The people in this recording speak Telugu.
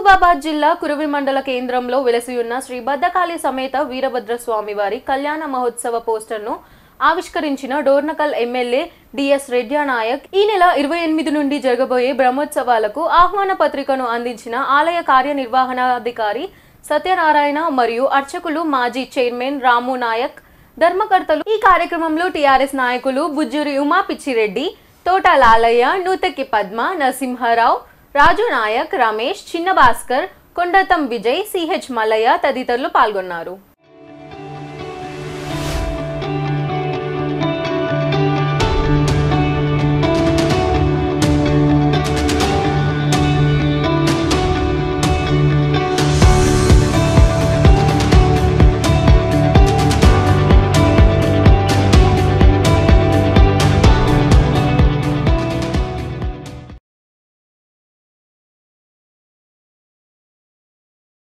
మహబూబాబాద్ జిల్లా కురువి మండల కేంద్రంలో వెలసి ఉన్న శ్రీ భద్రకాళి సమేత వీరభద్రస్వామి వారి కళ్యాణ మహోత్సవ పోస్టర్ను ఆవిష్కరించిన డోర్నకల్ ఎమ్మెల్యే డిఎస్ రెడ్డి నాయక్ ఈ నెల ఇరవై ఎనిమిది నుండి జరగబోయే బ్రహ్మోత్సవాలకు ఆహ్వాన పత్రికను అందించిన ఆలయ కార్యనిర్వహణాధికారి సత్యనారాయణ మరియు అర్చకులు మాజీ చైర్మన్ రాము నాయక్ ధర్మకర్తలు ఈ కార్యక్రమంలో టీఆర్ఎస్ నాయకులు బుజ్జూరి ఉమా పిచ్చిరెడ్డి తోట లాలయ్య నూతకి పద్మ నరసింహారావు రాజు నాయక్ రమేష్ చిన్న భాస్కర్ కొండతం విజయ్ సిహెచ్ మల్లయ్య తదితరులు పాల్గొన్నారు